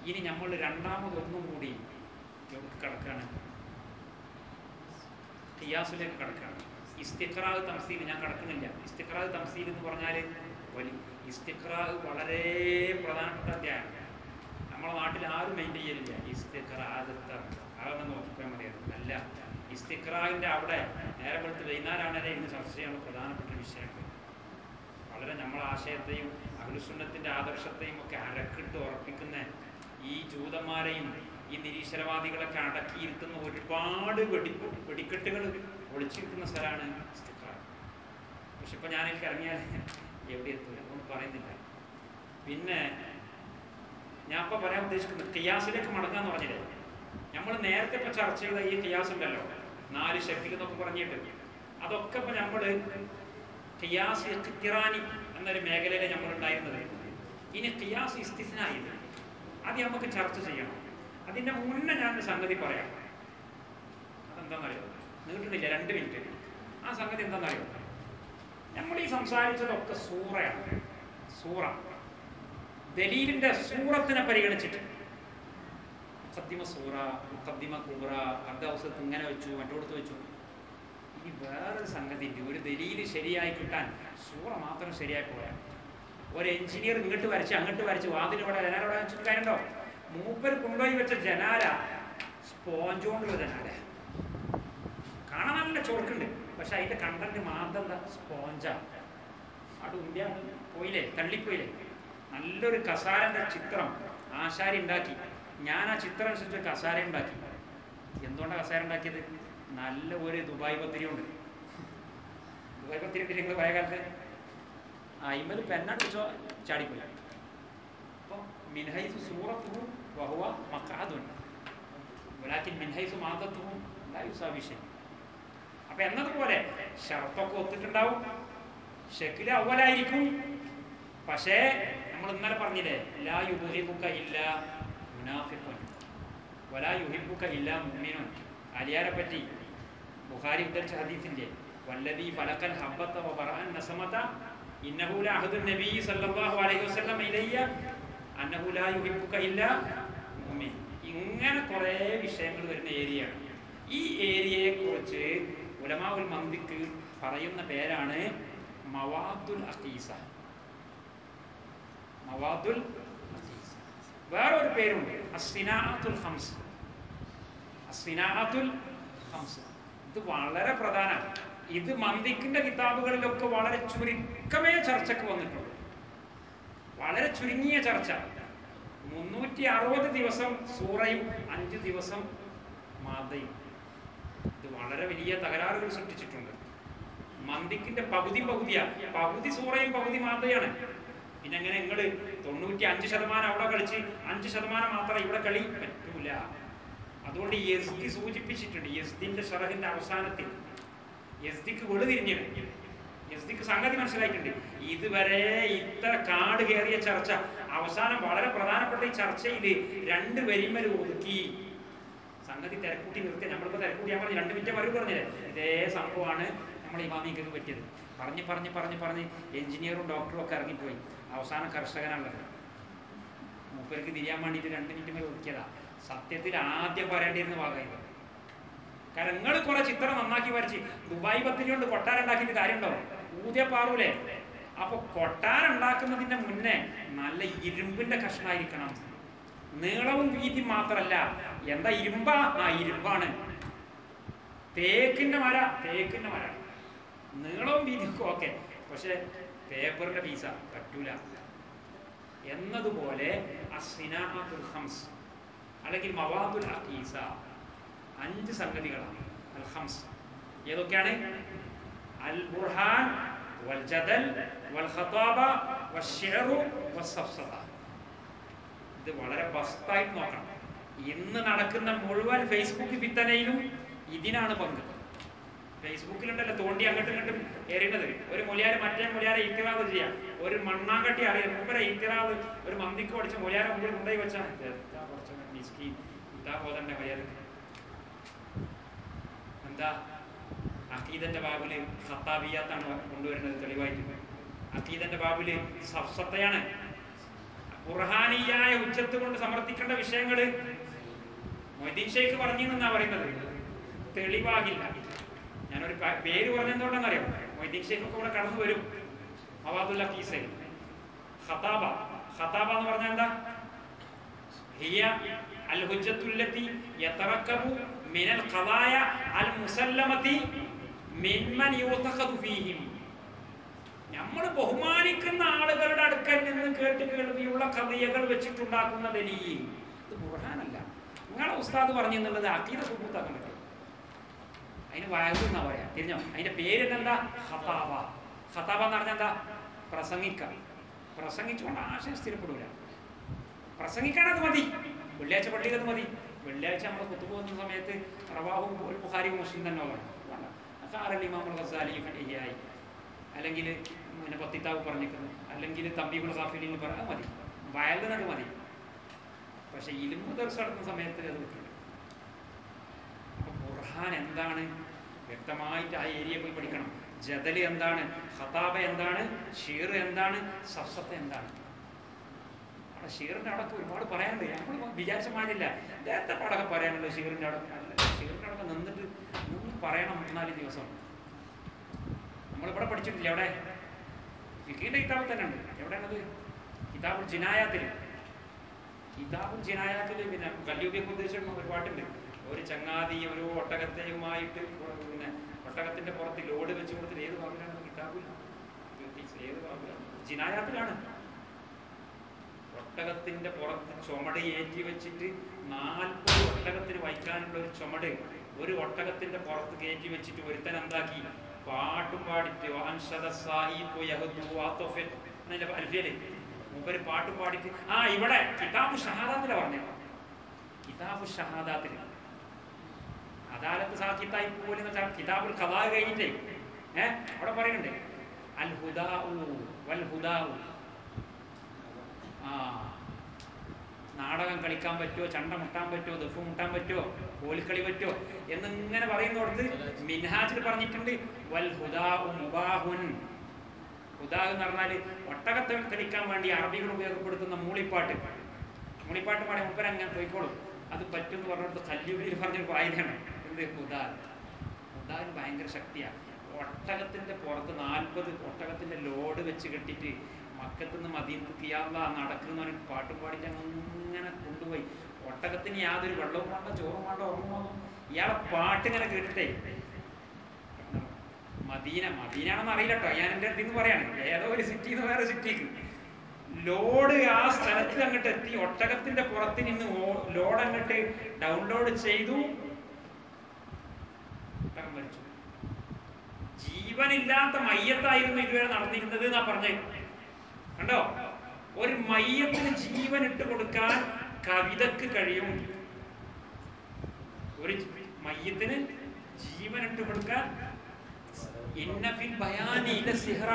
ഇനി നമ്മൾ രണ്ടാമതൊന്നും കൂടി എവിടെ കിടക്കുകയാണ് ഖിയാസിലേക്ക് കിടക്കുകയാണ് ഇസ്തിഖ്റാവ് തംസീൽ ഞാൻ കിടക്കുന്നില്ല ഇസ്തിഖ്റാവ് തംസീൽ എന്ന് പറഞ്ഞാൽ വലി ഇസ്തിഖ്റാവ് വളരെ പ്രധാനപ്പെട്ട അധ്യായമാണ് നമ്മളെ നാട്ടിൽ ആരും മെയിൻ ചെയ്യലില്ല ഇസ്തിഖ്റാദത്ത് അതൊന്ന് നോക്കിക്കാൻ മതിയായിരുന്നു അല്ല ഇസ്തിഖ്റാവിൻ്റെ അവിടെ നേരെ വെളുത്ത് വൈകുന്നേരമാണല്ലേ ഇന്ന് ചർച്ച ചെയ്യാനുള്ള പ്രധാനപ്പെട്ട വിഷയങ്ങൾ വളരെ നമ്മളെ ആശയത്തെയും അഖിലുസുന്നത്തിൻ്റെ ആദർശത്തെയും ഒക്കെ അരക്കിട്ട് ഉറപ്പിക്കുന്ന ഈ ജൂതന്മാരെയും ഈ നിരീശ്വരവാദികളൊക്കെ അടക്കിയിരുത്തുന്ന ഒരുപാട് വെടി വെടിക്കെട്ടുകൾ ഒളിച്ചിരിക്കുന്ന സ്ഥലമാണ് ഇസ്തിഖ്റാവ് പക്ഷെ ഇപ്പം ഞാനെനിക്ക് ഇറങ്ങിയാൽ എവിടെ എത്തൂല അതുകൊണ്ട് പറയുന്നില്ല പിന്നെ ഞാൻ ഇപ്പോൾ പറയാൻ ഉദ്ദേശിക്കുന്നത് ഖിയാസിലേക്ക് മടങ്ങുക എന്ന് പറഞ്ഞില്ലേ നമ്മൾ നേരത്തെ ഇപ്പോൾ ചർച്ച ചെയ്ത ഈ ഖിയാസ് ഉണ്ടല്ലോ നാല് ഷെക്കിൽ എന്നൊക്കെ പറഞ്ഞിട്ട് അതൊക്കെ ഇപ്പോൾ നമ്മൾ ഖിയാസ് ഇഖ്തിറാനി എന്നൊരു മേഖലയിൽ നമ്മൾ ഉണ്ടായിരുന്നത് ഇനി ഖിയാസ് ഇസ്തിഫ്നായില്ല അത് നമുക്ക് ചർച്ച ചെയ്യണം അതിൻ്റെ മുന്നേ ഞാനൊരു സംഗതി പറയാം അതെന്താണെന്നറിയോ നീട്ടുന്നില്ല രണ്ട് മിനിറ്റ് ആ സംഗതി എന്താണെന്നറിയോ നമ്മൾ ഈ സംസാരിച്ചതൊക്കെ സൂറയാണ് സൂറ ദലീലിന്റെ സൂറത്തിനെ പരിഗണിച്ചിട്ട് മുഖദ്ദിമ സൂറ മുഖദ്ദിമ കൂറ അർദ്ധവസത്ത് ഇങ്ങനെ വെച്ചു മറ്റോടത്ത് വെച്ചു ഇനി വേറൊരു സംഗതി ഉണ്ട് ഒരു ദലീല് ശരിയായി കിട്ടാൻ സൂറ മാത്രം ശരിയായി പോയാ ഒരു എഞ്ചിനീയർ ഇങ്ങോട്ട് വരച്ച് അങ്ങോട്ട് വരച്ച് വാതിലിവിടെ ജനാല ഇവിടെ വെച്ചിട്ട് കാര്യമുണ്ടോ മൂപ്പർ കൊണ്ടുപോയി വെച്ച ജനാല സ്പോഞ്ച് കൊണ്ടുള്ള ജനാല കാണാൻ നല്ല ചൊറുക്കുണ്ട് പക്ഷെ അതിന്റെ കണ്ടന്റ് മാത്രം എന്താ സ്പോഞ്ചാ അവിടെ ഇന്ത്യ പോയില്ലേ തള്ളിപ്പോയില്ലേ നല്ലൊരു കസാരന്റെ ചിത്രം ആശാരി ഉണ്ടാക്കി ഞാൻ ആ ചിത്രം അനുസരിച്ച് ഒരു കസാര ഉണ്ടാക്കി എന്തുകൊണ്ടാണ് കസാര ഉണ്ടാക്കിയത് നല്ല ഒരു ദുബായ് പത്തിരി ഉണ്ട് ദുബായ് പത്തിരി ഇട്ടിട്ട് നിങ്ങൾ പഴയ കാലത്ത് അയിമൽ പെണ്ണടിച്ചോ ചാടിപ്പോയി അപ്പോൾ മിൻഹൈസു സൂറത്തും വഹുവ മക്കാതും വലാക്കിൻ മിൻഹൈസു മാതത്തും യുസാവിഷയം അപ്പൊ എന്നതുപോലെ ഷർത്തൊക്കെ ഒത്തിട്ടുണ്ടാവും ഷെക്കില് അവലായിരിക്കും പക്ഷേ നമ്മൾ ഇന്നലെ പറഞ്ഞില്ലേ ലാ യുഹിബുക്ക ഇല്ല മുനാഫിഖുൻ വലാ യുഹിബുക്ക ഇല്ല മുഅ്മിനുൻ അലിയാരെ പറ്റി ബുഖാരി ഉദ്ധരിച്ച ഹദീസില്ലേ വല്ലദീ ഫലഖൽ ഹബ്ബത വ ബറഅൻ നസമത ഇന്നഹു ലഅഹദുൻ നബി സല്ലല്ലാഹു അലൈഹി വസല്ലം ഇലയ്യ അന്നഹു ലാ യുഹിബുക്ക ഇല്ല മുഅ്മിൻ ഇങ്ങനെ കുറേ വിഷയങ്ങൾ വരുന്ന ഏരിയയാണ് ഈ ഏരിയയെ കുറിച്ച് ഉലമാവുൽ മന്ദിക്ക് പറയുന്ന പേരാണ് മവാദുൽ അഖീസ മവാദുൽ അഖീസ വേറൊരു പേരുണ്ട് അസ്വിനാഅത്തുൽ ഹംസ് അസ്വിനാഅത്തുൽ ഹംസ് ഇത് വളരെ പ്രധാനമാണ് ഇത് മന്ദിക്കിന്റെ കിതാബുകളിലൊക്കെ വളരെ ചുരുക്കമേ ചർച്ചയ്ക്ക് വന്നിട്ടുള്ളൂ വളരെ ചുരുങ്ങിയ ചർച്ച മുന്നൂറ്റി അറുപത് ദിവസം സൂറയും അഞ്ച് ദിവസം മാതയും ഇത് വളരെ വലിയ തകരാറുകൾ സൃഷ്ടിച്ചിട്ടുണ്ട് മന്ദിക്കിന്റെ പകുതി പകുതിയാ പകുതി സൂറയും പകുതി മാതയാണ് പിന്നെ എങ്ങനെ നിങ്ങൾ തൊണ്ണൂറ്റി അഞ്ച് ശതമാനം അവിടെ കളിച്ച് അഞ്ച് ശതമാനം മാത്രം ഇവിടെ കളി പറ്റൂല അതുകൊണ്ട് യസ്ദി സൂചിപ്പിച്ചിട്ടുണ്ട് യസ്ദിന്റെ ഷറഹിന്റെ അവസാനത്തിൽ യസ്ദിക്ക് വെളു തിരിഞ്ഞിട്ട് യസ്ദിക്ക് സംഗതി മനസ്സിലായിട്ടുണ്ട് ഇതുവരെ ഇത്ര കാട് കയറിയ ചർച്ച അവസാനം വളരെ പ്രധാനപ്പെട്ട ഈ ചർച്ചയിൽ രണ്ട് വരിമൽ ഒതുക്കി സംഗതി തിരക്കൂട്ടി നിർത്തി നമ്മളിപ്പോൾ തിരക്കൂട്ടി ഞാൻ പറഞ്ഞു രണ്ട് മിനിറ്റ് മറുപടി പറഞ്ഞില്ലേ ഇതേ സംഭവമാണ് നമ്മൾ ഇമാമിക്കൊക്കെ പറ്റിയത് പറഞ്ഞ് പറഞ്ഞ് പറഞ്ഞ് പറഞ്ഞ് എഞ്ചിനീയറും ഡോക്ടറും ഒക്കെ ഇറങ്ങിപ്പോയി അവസാനം കർഷകനാണുള്ളത് മൂപ്പർക്ക് തിരിയാൻ വേണ്ടിയിട്ട് രണ്ട് മിനിറ്റ് മേൽ ഒതുക്കിയതാ സത്യത്തിൽ ആദ്യം പറയേണ്ടിയിരുന്ന ഭാഗമായിരുന്നു കാരണം നിങ്ങൾ കുറെ ചിത്രം നന്നാക്കി വരച്ച് ദുബായ് പത്തിരി കൊണ്ട് കൊട്ടാരം ഉണ്ടാക്കിയിട്ട് കാര്യമുണ്ടോ ഊതിയ പാറൂലേ അപ്പൊ കൊട്ടാരം ഉണ്ടാക്കുന്നതിന്റെ മുന്നേ നല്ല ഇരുമ്പിന്റെ കഷ്ണമായിരിക്കണം നീളവും വീതി മാത്രല്ല എന്താ ഇരുമ്പാ ആ ഇരുമ്പാണ് തേക്കിന്റെ മര തേക്കിന്റെ മര നീളവും വീതിയൊക്കെ ഓക്കെ പക്ഷെ പേപ്പറിന്റെ പീസ പറ്റൂല എന്നതുപോലെ അസ്വിനാത്തുൽ ഹംസ് അല്ലെങ്കിൽ മവാദുൽ അഖീസ അഞ്ച് സംഗതികളാണ് അൽ ഹംസ് ഏതൊക്കെയാണ് അൽ ബുർഹാൻ വൽ ജദൽ വൽ ഖതാബ വശിഅറു വസ്സഫ്സത ഇത് വളരെ ബസ്തായിട്ട് നോക്കണം ഇന്ന് നടക്കുന്ന മുഴുവൻ ഫേസ്ബുക്ക് പിത്തനയിലും ഇതിനാണ് പങ്ക് ഫേസ്ബുക്കിലുണ്ടല്ലോ തോണ്ടി അങ്ങോട്ടും ഇങ്ങോട്ടും എറിയുന്നത് ഒരു മൊലിയാര് മറ്റേ മൊലിയാരെ ഇത്തിറാവ് ചെയ്യാം ഒരു മണ്ണാങ്കട്ടി അറിയാം മൂപ്പരെ ഇത്തിറാവ് ഒരു മന്തിക്ക് പഠിച്ച മൊലിയാരെ മുമ്പിൽ കൊണ്ടുപോയി വെച്ചാൽ എന്താ കുറച്ച് മിസ്കി ഇതാ പോതന്റെ മര്യാദ എന്താ അക്കീദന്റെ ബാബില് ഖത്താബിയാത്താണ് കൊണ്ടുവരുന്നത് തെളിവായിട്ട് അക്കീദന്റെ ബാബില് സഫ്സത്തയാണ് ബുർഹാനിയായ ഉച്ചത്ത് കൊണ്ട് സമർത്ഥിക്കേണ്ട വിഷയങ്ങൾ മൊയ്തീൻ ഷെയ്ഖ് പറഞ്ഞു എന്നാ പറയുന്നത് തെളിവാകില്ല ഞാനൊരു പ- പേര് പറഞ്ഞെന്തുകൊണ്ടെന്നറിയാം മൊയ്തീൻ ഷെയ്ഖ് ഒക്കെ ഇവിടെ കടന്നു വരും അവാദുല്ല കീസെ ഖതാബ ഖതാബ എന്ന് പറഞ്ഞാൽ എന്താ هي الحجة التي يتركب من القضايا المسلمة ممن يعتقد فيهم നമ്മൾ ബഹുമാനിക്കുന്ന ആളുകളുടെ അടുക്കൽ നിന്ന് കേട്ട് കേൾവിയുള്ള കഥയകൾ വെച്ചിട്ടുണ്ടാക്കുന്ന ദലീൽ ഇത് ബുർഹാനല്ല നിങ്ങളെ ഉസ്താദ് പറഞ്ഞു എന്നുള്ളത് അക്കീത സുബൂത്താക്കാൻ പറ്റും അതിന് വയസ്സെന്നാ പറയാ തിരിഞ്ഞോ അതിന്റെ പേര് എന്താ ഹതാബ ഹതാബ എന്ന് പറഞ്ഞാൽ എന്താ പ്രസംഗിക്ക പ്രസംഗിച്ചുകൊണ്ട് ആശയം സ്ഥിരപ്പെടൂല പ്രസംഗിക്കാൻ അത് മതി വെള്ളിയാഴ്ച പള്ളിയിൽ അത് മതി വെള്ളിയാഴ്ച നമ്മൾ കുത്തു പോകുന്ന സമയത്ത് റവാഹു ഒരു ബുഖാരി മുസ്ലിം തന്നെ വേണം വേണ്ട കാറൽ ഇമാമുൽ ഖസാലി ഫിഹിയായി അല്ലെങ്കിൽ പിന്നെ പത്തിത്താവ് പറഞ്ഞിരിക്കുന്നു അല്ലെങ്കിൽ തമ്പികൾ കാഫിലിന് പറ അത് മതി വയലിനത് മതി പക്ഷെ ഇലുമ്പ് ദർശനം നടത്തുന്ന സമയത്ത് അത് പറ്റില്ല അപ്പൊ ഖുർഹാൻ എന്താണ് വ്യക്തമായിട്ട് ആ ഏരിയ പോയി പഠിക്കണം ജദല് എന്താണ് ഖതാബ എന്താണ് ഷീർ എന്താണ് സഫ്സത്ത് എന്താണ് അവിടെ ഷീറിന്റെ അവിടെ ഒരുപാട് പറയാനുണ്ട് നമ്മൾ വിചാരിച്ച മാതിരില്ല നേരത്തെ പാടൊക്കെ പറയാനുള്ളത് ഷീറിന്റെ അവിടെ അല്ല ഷീറിന്റെ അവിടെ നിന്നിട്ട് നിന്ന് പറയണം മൂന്നാല് ദിവസം നമ്മളിവിടെ പഠിച്ചിട്ടില്ല എവിടെ ഫിഖീന്റെ കിതാബിൽ തന്നെ ഉണ്ട് എവിടെയാണത് കിതാബുൽ ജിനായാത്തിൽ കിതാബുൽ ജിനായാത്തിൽ പിന്നെ കല്യൂബിയൊക്കെ ഉദ്ദേശിച്ചിട്ട് ഒരു പാട്ടുണ്ട് ഒരു ചങ്ങാതി ഒരു ഒട്ടകത്തെയുമായിട്ട് പിന്നെ ഒട്ടകത്തിന്റെ പുറത്ത് ലോഡ് വെച്ച് കൊടുത്തിട്ട് ഏത് ബാബിലാണ് കിതാബുൽ ഏത് ബാബിലാണ് ജിനായാത്തിലാണ് ഒട്ടകത്തിന്റെ പുറത്ത് ചുമട് ഏറ്റി വെച്ചിട്ട് നാൽപ്പത് ഒട്ടകത്തിന് വയ്ക്കാനുള്ള ഒരു ചുമട് ഒരു ഒട്ടകത്തിന്റെ പുറത്ത് കയറ്റി വെച്ചിട്ട് ഒരുത്തൻ എന്താക്കി പാട്ടും പാടിട്ട് വാൻഷദ സാഹിബ് യഹ്ദു വാത്തോഫിൽ എന്നതിന്റെ അൽഫിയല് മൂപ്പര് പാട്ടും പാടിട്ട് ആ ഇവിടെ കിതാബ് ഷഹാദാത്തിലാ പറഞ്ഞ കിതാബ് ഷഹാദാത്തിൽ അദാലത്ത് സാഹിത്തായി പോലും കിതാബുൽ ഖദാ കഴിഞ്ഞിട്ടേ ഏഹ് അവിടെ പറയുന്നുണ്ട് അൽ ഹുദാഉ വൽ ഹുദാഉ ആ നാടകം കളിക്കാൻ പറ്റുമോ ചണ്ട മുട്ടാൻ പറ്റുമോ ദഫ് മുട്ടാൻ പറ്റുമോ കോൽക്കളി പറ്റുമോ എന്നിങ്ങനെ പറയുന്നിടത്ത് മിൻഹാജിൽ പറഞ്ഞിട്ടുണ്ട് വൽ ഹുദാഉ മുബാഹുൻ ഹുദാ എന്ന് പറഞ്ഞാല് ഒട്ടകത്തെ കളിക്കാൻ വേണ്ടി അറബികൾ ഉപയോഗപ്പെടുത്തുന്ന മൂളിപ്പാട്ട് മൂളിപ്പാട്ട് പാടി മുപ്പര അങ്ങനെ പോയിക്കോളും അത് പറ്റും എന്ന് പറഞ്ഞിടത്ത് കല്ലുകളിൽ പറഞ്ഞൊരു വായനയാണ് എന്ത് ഹുദാ ഹുദാന് ഭയങ്കര ശക്തിയാണ് ഒട്ടകത്തിന്റെ പുറത്ത് നാൽപ്പത് ഒട്ടകത്തിന്റെ ലോഡ് വെച്ച് കെട്ടിട്ട് മക്കത്തുനിന്ന് മദീനത്ത് കിയാറുള്ള നടക്കുന്ന ഒരു പാട്ടും പാടിയിട്ട് അങ്ങനെ കൊണ്ടുപോയി ഒട്ടകത്തിന് യാതൊരു വെള്ളവും വേണ്ട ചോറും വേണ്ട ഉറങ്ങും വേണ്ട ഇയാളെ പാട്ട് ഇങ്ങനെ കേട്ടിട്ടേ മദീന മദീനാണെന്ന് അറിയില്ല കേട്ടോ ഞാൻ എൻ്റെ അടുത്ത് നിന്ന് പറയാണ് ഏതോ ഒരു സിറ്റിയിൽ നിന്ന് വേറെ സിറ്റിക്ക് ലോഡ് ആ സ്ഥലത്ത് അങ്ങോട്ട് എത്തി ഒട്ടകത്തിന്റെ പുറത്ത് നിന്ന് ലോഡ് അങ്ങോട്ട് ഡൗൺലോഡ് ചെയ്തു ഒട്ടകം മരിച്ചു ജീവനില്ലാത്ത മയ്യത്തായിരുന്നു ഇതുവരെ നടന്നിരുന്നത് എന്നാ പറഞ്ഞത് കണ്ടോ ഒരു മയ്യത്തിന് ജീവൻ ഇട്ട് കൊടുക്കാൻ കവിതക്ക് കഴിയും ഒരു മയ്യത്തിന് ജീവൻ ഇട്ട് കൊടുക്കാൻ ഇന്നഫിൽ ബയാനി ഇല സിഹ്റ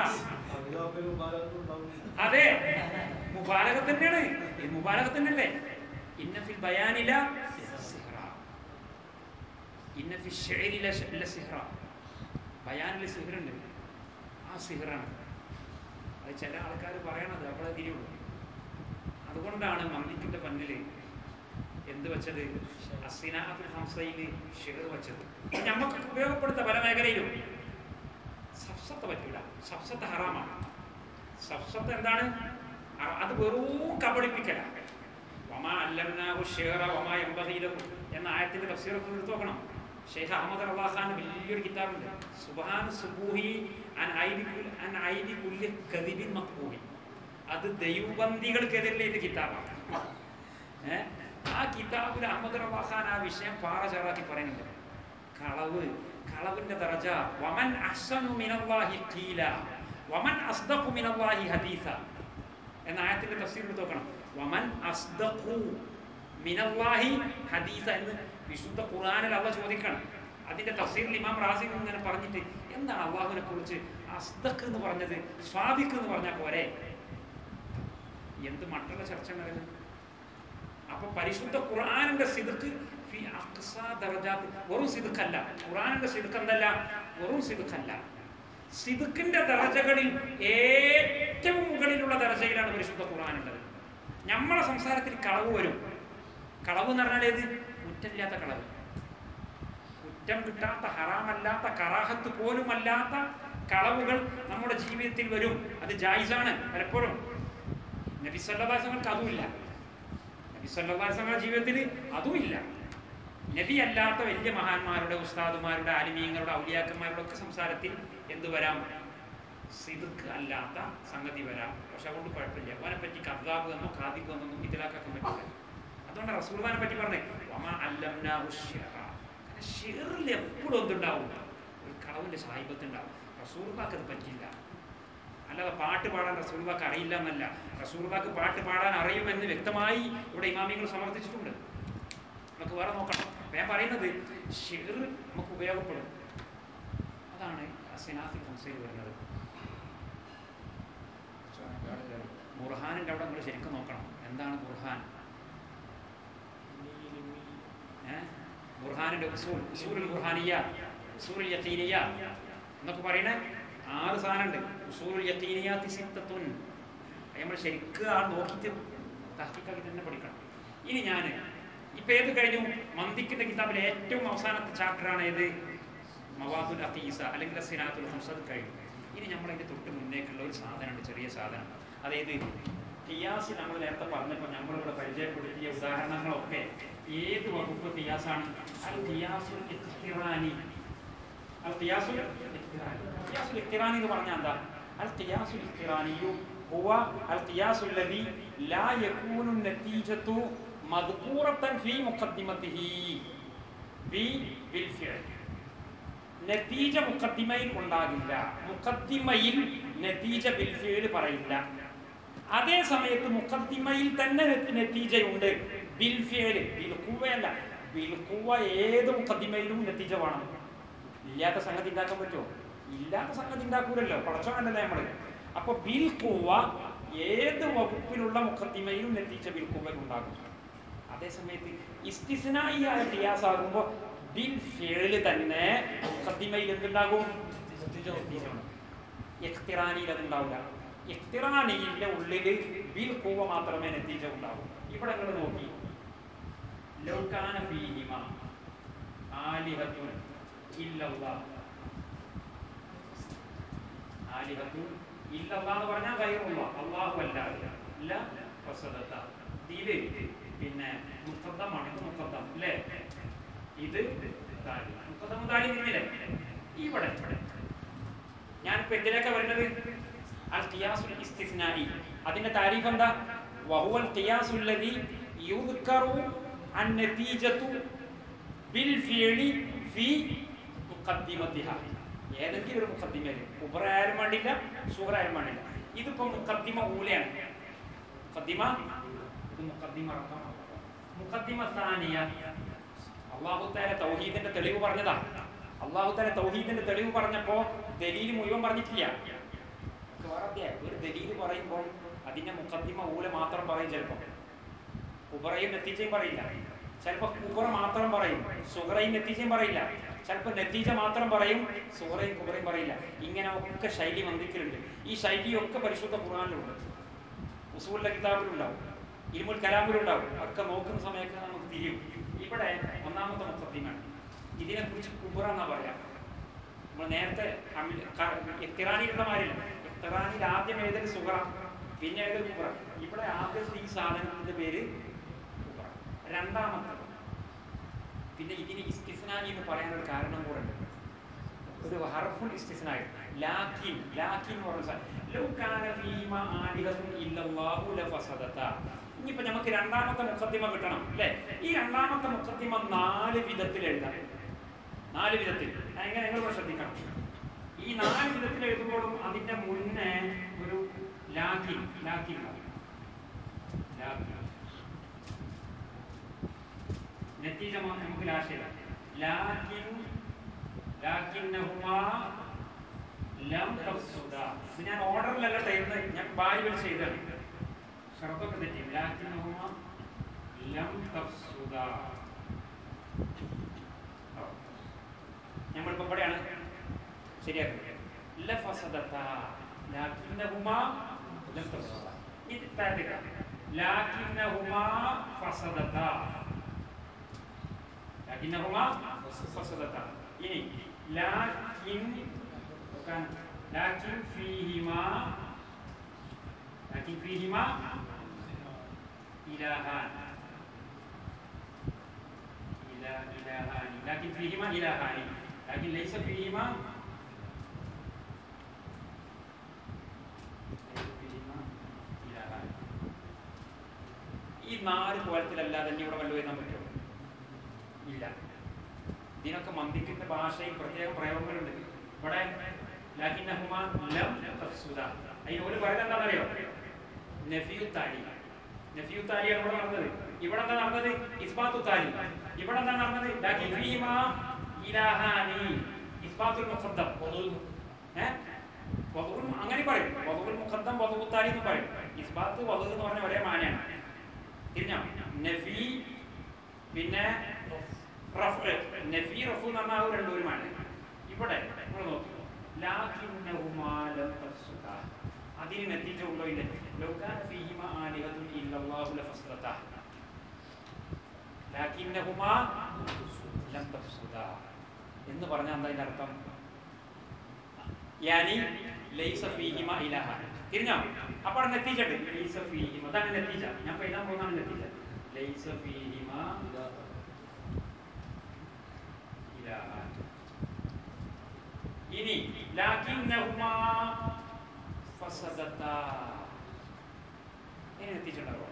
അതെ മുബാരക തന്നെയാണ് ഇത് മുബാരക തന്നെയല്ലേ ഇന്നഫിൽ ബയാനില സിഹ്റ ഇന്നഫിൽ ഷെയറില ഇല സിഹ്റ ബയാനിൽ സിഹറുണ്ട് ആ സിഹറാണ് അത് ചില ആൾക്കാർ പറയണത് അപ്പോഴേ തിരിയുള്ളൂ അതുകൊണ്ടാണ് മന്ദിക്കിന്റെ പന്നില് എന്ത് വെച്ചത് അസിനാത്തുൽ ഹംസയിൽ ഷെയർ വെച്ചത് നമുക്ക് ഉപയോഗപ്പെടുത്ത പല മേഖലയിലും സഫ്സത്ത് പറ്റൂല സഫ്സത്ത് ഹറാമാണ് സഫ്സത്ത് എന്താണ് അ- അത് വെറും കബളിപ്പിക്കല വമാ അല്ലംനാഹു ഷെയറ വമാ എംബഹീലഹു എന്ന ആയത്തിന്റെ തഫ്സീറൊക്കെ എടുത്ത് നോക്കണം ഷെയ്ഖ് അഹമ്മദ് റവാഖാൻ വലിയൊരു കിതാബുണ്ട് സുബ്ഹാൻ സുബൂഹി അൻ ഐദി കുൽ- അൻ ഐദി കുല്ലി കദിബിൻ മഖ്ബൂഹി അത് ദൈവബന്ധികൾക്കെതിരെ ഇത് കിതാബാണ് ഏ? ആ കിതാബിൽ അഹമ്മദ് റവാഖാൻ ആ വിഷയം പാറ ചേറാക്കി പറയുന്നുണ്ട് കളവ് കളവിന്റെ ദർജ വമൻ അഹ്സനു മിനല്ലാഹി ഖീല വമൻ അസ്ദഖു മിനല്ലാഹി ഹദീസ എന്ന ആയത്തിന്റെ തഫ്സീർ എടുത്ത് നോക്കണം വമൻ അസ്ദഖു മിനല്ലാഹി ഹദീസ എന്ന് വിശുദ്ധ ഖുർആനിൽ അള്ളാഹ് ചോദിക്കണം അതിന്റെ തഫ്സീറിൽ ഇമാം റാസി ഇങ്ങനെ പറഞ്ഞിട്ട് എന്താണ് അള്ളാഹുവിനെ കുറിച്ച് അസ്ദഖ് എന്ന് പറഞ്ഞത് സ്വാദിഖ് എന്ന് പറഞ്ഞാൽ പോരെ എന്ത് മട്ടുള്ള ചർച്ച നടക്കുന്നത് അപ്പൊ പരിശുദ്ധ ഖുർആനിന്റെ സിദുക്ക് ഫി അഖ്സാ ദറജാത്ത് വെറും സിദുക്കല്ല ഖുർആനിന്റെ സിദുക്ക് എന്തല്ല വെറും സിദുക്കല്ല സിദുക്കിന്റെ ദർജകളിൽ ഏറ്റവും മുകളിലുള്ള ദർജയിലാണ് പരിശുദ്ധ ഖുർആൻ ഉള്ളത് നമ്മളെ സംസാരത്തിൽ കളവ് വരും കളവ് എന്ന് പറഞ്ഞാൽ ഏത് കുറ്റമില്ലാത്ത കളവ് കുറ്റം കിട്ടാത്ത ഹറാമല്ലാത്ത കറാഹത്ത് പോലുമല്ലാത്ത കളവുകൾ നമ്മുടെ ജീവിതത്തിൽ വരും അത് ജായിസാണ് പലപ്പോഴും നബി സല്ലാസങ്ങൾക്ക് അതുമില്ല നബി സല്ലാസങ്ങളുടെ ജീവിതത്തിൽ അതുമില്ല നബി അല്ലാത്ത വലിയ മഹാന്മാരുടെ ഉസ്താദുമാരുടെ ആലിമീങ്ങളുടെ ഔലിയാക്കന്മാരുടെ ഒക്കെ സംസാരത്തിൽ എന്ത് വരാം സിദുക്ക് അല്ലാത്ത സംഗതി വരാം പക്ഷെ അതുകൊണ്ട് കുഴപ്പമില്ല അവനെ പറ്റി കദ്ദാബ് എന്നോ കാദിബ് എന്നൊന്നും ഇതിലാക്കാൻ പറ്റില്ല അതുകൊണ്ട് റസൂൽദാനെ പറ്റി പറഞ്ഞേ വമ അല്ലംനാഹു ശിഅറ. കാരണം ഷിറിൽ എപ്പോഴും എന്തുണ്ടാവും ഒരു കളവിന്റെ സാഹിബത്ത് ഉണ്ടാവും റസൂർബാക്ക് അത് പറ്റില്ല അല്ലാതെ പാട്ട് പാടാൻ റസൂർബാക്ക് അറിയില്ല എന്നല്ല റസൂർബാക്ക് പാട്ട് പാടാൻ അറിയുമെന്ന് വ്യക്തമായി ഇവിടെ ഇമാമികൾ സമർത്ഥിച്ചിട്ടുണ്ട് നമുക്ക് വേറെ നോക്കണം അപ്പൊ ഞാൻ പറയുന്നത് ഷിർ നമുക്ക് ഉപയോഗപ്പെടും അതാണ് സിനാഫിൽ ഹംസയിൽ വരുന്നത് ബുർഹാനിൻ്റെ അവിടെ നമ്മൾ ശരിക്കും നോക്കണം എന്താണ് ബുർഹാൻ ഏഹ് ബുർഹാനിന്റെ ഉസൂൽ ഉസൂലുൽ ബുർഹാനിയ ഉസൂലുൽ യഖീനിയ എന്നൊക്കെ പറയണ ആറ് സാധനമുണ്ട് ഉസൂലുൽ യഖീനിയാത്തി സിത്തത്തുൻ അത് നമ്മൾ ശരിക്കും ആ നോക്കിയിട്ട് തഹ്ക്കിക്കാക്കി തന്നെ പഠിക്കണം ഇനി ഞാൻ ഇപ്പൊ ഏത് കഴിഞ്ഞു മന്ദിക്കിന്റെ കിതാബിലെ ഏറ്റവും അവസാനത്തെ ചാപ്റ്ററാണ് ഏത് മവാദുൽ അത്തീസ അല്ലെങ്കിൽ സിനാത്തുൽ ഹംസത് കഴിഞ്ഞു ഇനി നമ്മൾ അതിന്റെ തൊട്ട് മുന്നേക്കുള്ള ഒരു സാധനമുണ്ട് ചെറിയ സാധനം അതായത് ഖിയാസ് നമ്മൾ നേരത്തെ പറഞ്ഞപ്പോൾ നമ്മളിവിടെ പരിചയപ്പെടുത്തിയ ഉദാഹരണങ്ങളൊക്കെ ഏത് വകുപ്പ് ഖിയാസാണ് അൽ ഖിയാസുൽ ഇഖ്തിറാനി അൽ ഖിയാസുൽ ഇഖ്തിറാനി ഖിയാസുൽ ഇഖ്തിറാനി എന്ന് പറഞ്ഞാൽ എന്താ അൽ ഖിയാസുൽ ഇഖ്തിറാനിയു هو القياس الذي لا يكون النتيجة مذكورة في مقدمته ب- بالفعل നതീജ മുഖദ്ദിമയിൽ ഉണ്ടാകില്ല മുഖദ്ദിമയിൽ നതീജ ബിൽഫിയിൽ പറയില്ല അതേ സമയത്ത് മുഖദ്ദിമയിൽ തന്നെ നെ- നതീജയുണ്ട് ബിൽഫിയല് ബിൽക്കുവയല്ല ബിൽക്കുവ ഏത് മുഖദ്ദിമയിലും നതീജ വേണം ഇല്ലാത്ത സംഗതി ഉണ്ടാക്കാൻ പറ്റുമോ ഇല്ലാത്ത സംഗതി ഉണ്ടാക്കൂലല്ലോ പടച്ചോണ്ടല്ലേ നമ്മള് അപ്പൊ ബിൽക്കുവ ഏത് വകുപ്പിലുള്ള മുഖദ്ദിമയിലും നതീജ ബിൽക്കുവൽ ഉണ്ടാകും അതേസമയത്ത് ഇസ്തിസ്നായി ആയ ഖിയാസ് ആകുമ്പോൾ ബിൽ ഫിഴല് തന്നെ മുഖദ്ദിമയിൽ എന്തുണ്ടാകും എഖ്തിറാനിയിൽ അതുണ്ടാവില്ല എഖ്തിറാനിയിലെ ഉള്ളില് ബിൽ കൂവ മാത്രമേ നത്തീജ ഉണ്ടാവൂ ഇവിടെ നിങ്ങൾ നോക്കി ലൗകാന ഫീഹിമ ആലിഹത്തുൻ ഇല്ലല്ലാഹ് ആലിഹത്തുൻ ഇല്ലല്ലാഹ് എന്ന് പറഞ്ഞാൽ ഗൈറുള്ള അല്ലാഹു അല്ലാതെ ഇല്ല ഫസദത ഇതില് പിന്നെ മുഖദ്ദമാണ് ഇത് മുഖദ്ദം അല്ലേ ഇത് താലി മുഖദ്ദം താലി നിന്നില്ലേ ഇവിടെ ഇവിടെ ഞാനിപ്പോ എന്തിലേക്കാ വരുന്നത് അൽ ഖിയാസുൽ ഇസ്തിസ്നായി അതിന്റെ താരീഫ് എന്താ വഹുവൽ ഖിയാസുൽ ലദി യുദ്കറു അൻ നതീജതു ബിൽ ഫിഅലി ഫി മുഖദ്ദിമതിഹ ഏതെങ്കിലും ഒരു മുഖദ്ദിമയിൽ കുബ്ര ആയാലും വേണ്ടില്ല സുഗ്ര ആയാലും വേണ്ടില്ല ഇതിപ്പോ മുഖദ്ദിമ ഊലയാണ് മുഖദ്ദിമ ഇത് മുഖദ്ദിമ റഖം മുഖദ്ദിമ സാനിയ അള്ളാഹു താല തൗഹീദിന്റെ തെളിവ് പറഞ്ഞതാ അള്ളാഹു താല തൗഹീദിന്റെ തെളിവ് പറഞ്ഞപ്പോ ദലീൽ മുഴുവൻ പറഞ്ഞിട്ടില്ല ഒക്കെ വേറെ അധ്യായം. ഒരു ദലീൽ പറയുമ്പോൾ അതിന്റെ മുഖദ്ദിമ ഊല മാത്രം പറയും ചിലപ്പോ കുബറയും നെത്തീജയും പറയില്ല ചിലപ്പോ കുബറ മാത്രം പറയും സുഹറയും നെത്തീജയും പറയില്ല ചിലപ്പോ നെത്തീജ മാത്രം പറയും സുഹറയും കുബറയും പറയില്ല ഇങ്ങനെ ഒക്കെ ശൈലി വന്ദിക്കലുണ്ട് ഈ ശൈലിയൊക്കെ പരിശുദ്ധ ഖുർആാനിലുണ്ട് ഉസൂലിന്റെ കിതാബിലുണ്ടാവും ഇരുമുൽ കലാമിലുണ്ടാവും ഒക്കെ നോക്കുന്ന സമയത്ത് നമുക്ക് തിരിയും ഇവിടെ ഒന്നാമത്തെ മുഖദ്ദിമാണ് ഇതിനെ കുറിച്ച് കുബറ എന്നാ പറയാം നമ്മൾ നേരത്തെ ഇഖ്തിറാനിലുള്ള മാറില്ല ഇഖ്തിറാനിൽ ആദ്യം എഴുതൽ സുഹറ പിന്നെ എഴുതൽ കുബറ ഇവിടെ ആദ്യത്തെ ഈ സാധനത്തിന്റെ പേര് കുബറ രണ്ടാമത്തത് പിന്നെ ഇതിന് ഇസ്തിസ്നാനി എന്ന് പറയാനൊരു കാരണം കൂടെ ഉണ്ട് ഒരു ഹർഫുൽ ഇസ്തിസ്നായി ലാക്കിൻ ലാക്കിൻ എന്ന് പറഞ്ഞ സാധനം. ലൗ കാന ഫീമ ആലിഹത്തുൻ ഇല്ലല്ലാഹു ലഫസദത ഇനിയിപ്പോ നമുക്ക് രണ്ടാമത്തെ മുഖദ്ദിമ കിട്ടണം അല്ലേ ഈ രണ്ടാമത്തെ മുഖദ്ദിമ നാല് വിധത്തിൽ എഴുതാം നാല് വിധത്തിൽ എങ്ങനെ നിങ്ങൾ ശ്രദ്ധിക്കണം ഈ നാല് വിധത്തിൽ എഴുതുമ്പോഴും അതിന്റെ മുന്നേ ഒരു ലാക്കിൻ ലാക്കിൻ ഉണ്ടാവും. ലാക്കിൻ നത്തീജ മ- നമുക്ക് ലാശയം ലാക്കിൻ ലാക്കിന്നഹുമാ ലം തഫ്സുദാ ഇത് ഞാൻ ഓർഡറിലല്ല ചെയ്യുന്നത് ഞാൻ വാരി വലിച്ച് ചെയ്താണ് ഷർത്തൊക്കെ തെറ്റി ലാക്കിന്നഹുമാ ലം തഫ്സുദാ ഓ. നമ്മളിപ്പോ ഇവിടെയാണ് ശരിയാക്കുന്നത് ലഫസദത ലാക്കിന്നഹുമാ ലം തഫ്സുദാ ഇത് താഴത്തേക്ക് ലാക്കിന്നഹുമാ ഫസദത ലാക്കിന്നഹുമാ ഫസദത ഇനി ലാക്കിൻ നോക്കാൻ ലാക്കിൻ ഫീഹിമാ ലാക്കിൻ ഫീഹിമാ ഇലാഹാൻ إلى إلهان لكن فيهما إلهان لكن ليس فيهما ليس فيهما إلهان ഈ നാല് കോലത്തിലല്ലാതെ തന്നെ ഇവിടെ വല്ലതും എഴുതാൻ പറ്റുമോ ഇല്ല ഇതിനൊക്കെ മന്ദിക്കിന്റെ ഭാഷയിൽ പ്രത്യേക പ്രയോഗങ്ങളുണ്ട് ഇവിടെ ലാക്കിന്നഹുമ ലം തഫ്സുദ അതിന് ഒരു പറയുന്നത് എന്താണെന്നറിയോ നഫിയു താലി നഫിയു താലിയാണ് ഇവിടെ നടന്നത് ഇവിടെ എന്താ നടന്നത് ഇസ്ബാത്തു താലി ഇവിടെ എന്താ നടന്നത് ലാക്കിൻ ഫീഹിമാ ഇലാഹാനി ഇസ്ബാത്തുൽ മുഖദ്ദം ഏ വധുവുൽ അങ്ങനെ പറയും വധുവുൽ മുഖദ്ദം വധുവു താലി എന്ന് പറയും ഇസ്ബാത്ത് വധു എന്ന് പറഞ്ഞ ഒരേ മാനയാണ് തിരിഞ്ഞോ നഫി പിന്നെ റഫ് നഫി റഫു എന്ന് പറഞ്ഞാൽ അത് രണ്ടും ഒരു മാന ഇവിടെ നിങ്ങൾ നോക്കി ലാകിന്നഹുമാ ലം തഫ്സുദ അതിന് നെത്തിച്ച ഉണ്ടോ ഇല്ല ലൗകാന ഫീഹിമ ആലിഹത്തുൻ ഇല്ലല്ലാഹു ലഫസ്ദത ലാകിന്നഹുമാ ലം തഫ്സുദ എന്ന് പറഞ്ഞാൽ എന്താ അതിന്റെ അർത്ഥം യാനി ലൈസ ഫീഹിമ ഇലാഹ തിരിഞ്ഞോ അപ്പോൾ നെത്തിച്ചുണ്ട് ലൈസ ഫീഹിമ അതാണ് നെത്തിച്ച ഞാൻ ഇപ്പൊ എഴുതാൻ പോകുന്നതാണ് നെത്തിച്ച ലൈസ ഫീഹിമ ഇലാഹ ഇനി ലാകിന്നഹുമാ ഫസദത ഇനി നെത്തിച്ചുണ്ടാവോ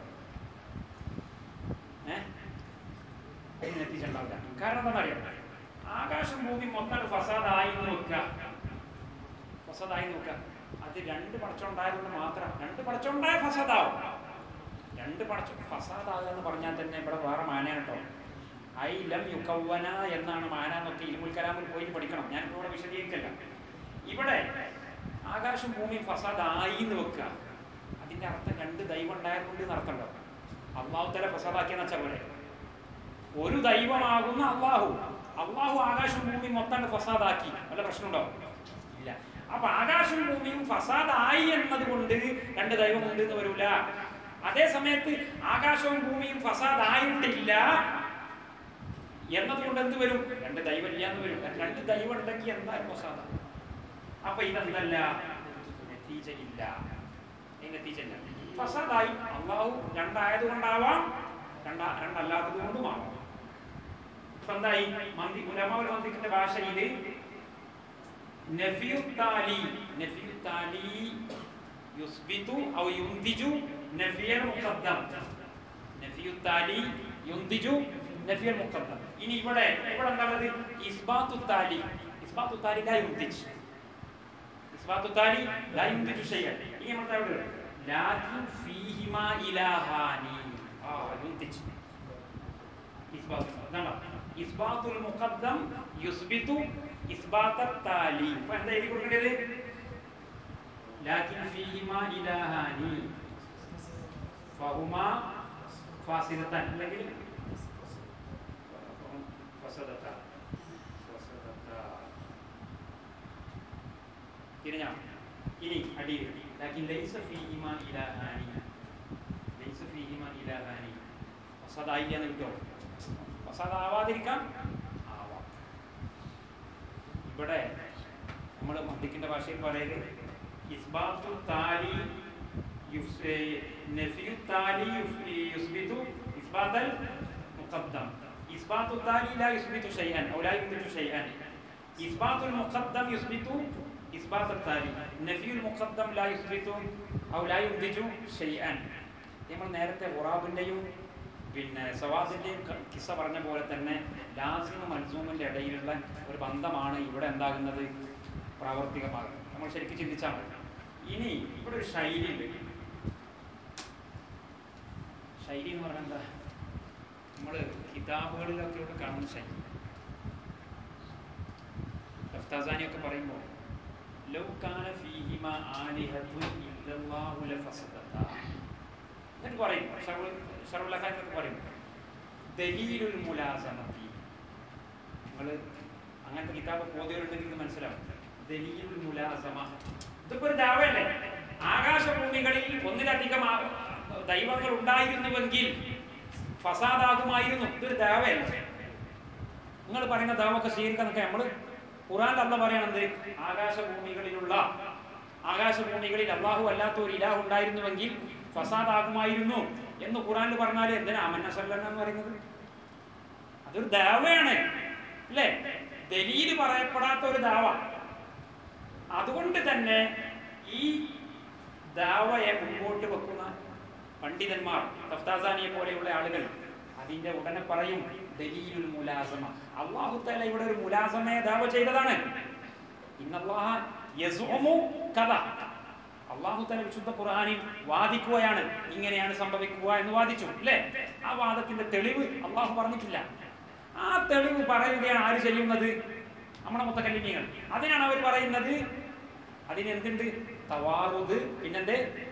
ഏഹ് ഇനി നെത്തിച്ചുണ്ടാവില്ല കാരണം എന്താണെന്നറിയാം ആകാശം ഭൂമി മൊത്തം ഫസാദായി എന്ന് വെക്കുക ഫസദായി നോക്കുക അത് രണ്ട് പടച്ചുണ്ടായതുകൊണ്ട് മാത്രം രണ്ട് പടച്ചുണ്ടായ ഫസദാവും രണ്ട് പടച്ചു ഫസാദാകുക എന്ന് പറഞ്ഞാൽ തന്നെ ഇവിടെ വേറെ മാനയാണ് കേട്ടോ ഐ ലം യുക്കവന എന്നാണ് മാന എന്നൊക്കെ ഇരുമുൽ കലാമിൽ പോയി പഠിക്കണം ഞാനിപ്പോൾ ഇവിടെ വിശദീകരിക്കല്ല ഇവിടെ ആകാശം ഭൂമി ഫസാദായി എന്ന് വെക്കുക അതിന്റെ അർത്ഥം രണ്ട് ദൈവം ഉണ്ടായതുകൊണ്ട് എന്നർത്ഥമുണ്ടോ അള്ളാഹു തല ഫസാദാക്കിയെന്ന് വെച്ചാൽ പോലെ ഒരു ദൈവമാകുന്ന അള്ളാഹു അള്ളാഹു ആകാശം ഭൂമി മൊത്തം ഫസാദാക്കി വല്ല പ്രശ്നമുണ്ടോ ഇല്ല അപ്പൊ ആകാശം ഭൂമിയും ഫസാദായി എന്നതുകൊണ്ട് രണ്ട് ദൈവമുണ്ട് എന്ന് വരൂല അതേ സമയത്ത് ആകാശവും ഭൂമിയും ഫസാദായിട്ടില്ല എന്നതുകൊണ്ട് എന്ത് വരും രണ്ട് ദൈവം ഇല്ല എന്ന് വരും രണ്ട് ദൈവം ഉണ്ടെങ്കിൽ എന്തായാലും ഫസാദ അപ്പൊ ഇതെന്തല്ല നത്തീജയില്ല ഈ നത്തീജയില്ല ഫസാദായി അള്ളാഹു രണ്ടായത് കൊണ്ടാവാം രണ്ടാ രണ്ടല്ലാത്തത് കൊണ്ടുമാവാം ഇപ്പൊ എന്തായി മന്തി ഉലമാവൽ മന്ദിക്കിന്റെ ഭാഷയിൽ നഫിയുത്താലി നഫിയുത്താലി യുസ്ബിതു ഔ യുന്തിജു നഫിയൽ മുഖദ്ദം നഫിയുത്താലി യുന്തിജു നഫിയൽ മുഖദ്ദം ഇനി ഇവിടെ ഇവിടെ എന്താണത് ഇസ്ബാത്തു താലി ഇസ്ബാത്തു താലി ലാ യുന്തിജ് ഇസ്ബാത്തു താലി ലാ യുന്തിജു ഷൈഅൻ ഇനി നമ്മൾ അവിടെ ലാകിൻ ഫീഹിമാ ഇലാഹാനി ആ യുന്തിജ് ഇസ്ബാത്തു ഇതാണോ ഇസ്ബാത്തുൽ മുഖദ്ദം യുസ്ബിതു ഇസ്ബാത്ത താലി അപ്പൊ എന്താ എഴുതി കൊടുക്കേണ്ടത് ലാകിൻ ഫീഹിമാ ഇലാഹാനി ഫഹുമാ ഫാസിദത്തൻ അല്ലെങ്കിൽ ഫസദത്ത ഫസദത്ത തിരിഞ്ഞോ ഇനി അടിയിൽ ലാകിൻ ലൈസ ഫീഹിമാ ഇലാഹാനി ലൈസ ഫീഹിമാ ഇലാഹാനി ഫസദായില്ല എന്ന് കിട്ടോ ഫസദാവാതിരിക്കാം ആവാം ഇവിടെ നമ്മൾ മദ്ദിക്കിന്റെ ഭാഷയിൽ പറയല് ഇസ്ബാത്തു താലി യുസ്- ഏ, നഫിയു താലി യുസ്- യുസ്ബിതു ഇസ്ബാത്തൽ മുഖദ്ദം ഇസ്ബാത്തു താലി ലാ യുസ്ബിതു ഷൈഅൻ ഔ ലാ യുസ്ബിതു ഷൈഅൻ ഇസ്ബാത്തുൽ മുഖദ്ദം യുസ്ബിതു ഇസ്ബാത്ത് താലി നഫിയുൽ മുഖദ്ദം ലാ യുസ്ബിതു ഔ ലാ യുസ്ബിതു ഷൈഅൻ നമ്മൾ നേരത്തെ ഖുറാബിന്റെയും പിന്നെ സവാദിന്റെയും ക- കിസ്സ പറഞ്ഞ പോലെ തന്നെ ലാസിനും മൻസൂമിന്റെ ഇടയിലുള്ള ഒരു ബന്ധമാണ് ഇവിടെ എന്താകുന്നത് പ്രാവർത്തികമാകുന്നത് നമ്മൾ ശരിക്കും ചിന്തിച്ചാൽ മതി ഇനി ഇവിടെ ഒരു ശൈലി ഉണ്ട് ശൈലി എന്ന് പറഞ്ഞാൽ എന്താ നമ്മൾ കിതാബുകളിലൊക്കെ ഇവിടെ കാണുന്ന ശൈലി ലഫ്താസാനിയൊക്കെ പറയുമ്പോൾ ലൗ കാന ഫീഹിമ ആലിഹത്തുൻ ഇല്ലല്ലാഹു ലഫസദതാ എന്നിട്ട് പറയും ഷറുലഖാനൊക്കെ പറയും ദലീലുൽ മുലാസമത്തി നിങ്ങൾ അങ്ങനത്തെ കിതാബ് പോതികളുണ്ടെങ്കിൽ ഇത് മനസ്സിലാവും ദലീലുൽ മുലാസമ ഇതിപ്പോ ഒരു ദാവയല്ലേ ആകാശഭൂമികളിൽ ഒന്നിലധികം ആ- ദൈവങ്ങൾ ഉണ്ടായിരുന്നുവെങ്കിൽ ഫസാദാകുമായിരുന്നു ഇതൊരു ദേവയല്ല നിങ്ങൾ പറയുന്ന ദേവമൊക്കെ സ്വീകരിക്കാന്നൊക്കെ നമ്മൾ ഖുറാൻ അല്ല പറയണത് ആകാശഭൂമികളിലുള്ള ആകാശഭൂമികളിൽ അള്ളാഹു അല്ലാത്ത ഒരു ഇലാഹ് ഉണ്ടായിരുന്നുവെങ്കിൽ ഫസാദാകുമായിരുന്നു എന്ന് ഖുറാനിൽ പറഞ്ഞാൽ എന്തിനാ അമന്നസല്ല എന്ന് പറയുന്നത് അതൊരു ദാവയാണ് അല്ലേ ദലീല് പറയപ്പെടാത്ത ഒരു ദാവ അതുകൊണ്ട് തന്നെ ഈ ദാവയെ മുമ്പോട്ട് വെക്കുന്ന പണ്ഡിതന്മാർ തഫ്താസാനിയെ പോലെയുള്ള ആളുകൾ അതിന്റെ ഉടനെ പറയും ദലീലുൽ മുലാസമ അള്ളാഹു തആല ഇവിടെ ഒരു മുലാസമയെ ദാവ ചെയ്തതാണ് ഇന്നല്ലാഹ യസ്ഉമു കഥ അള്ളാഹു തആല വിശുദ്ധ ഖുർആനിൽ വാദിക്കുകയാണ് ഇങ്ങനെയാണ് സംഭവിക്കുക എന്ന് വാദിച്ചു അല്ലേ ആ വാദത്തിന്റെ തെളിവ് അള്ളാഹു പറഞ്ഞിട്ടില്ല ആ തെളിവ് പറയുകയാണ് ആര് ചെയ്യുന്നത് നമ്മുടെ മുത്തക്കല്ലിമികൾ അതിനാണ് അവർ പറയുന്നത് അതിനെന്തുണ്ട് തവാറുദ് പിന്നെന്ത്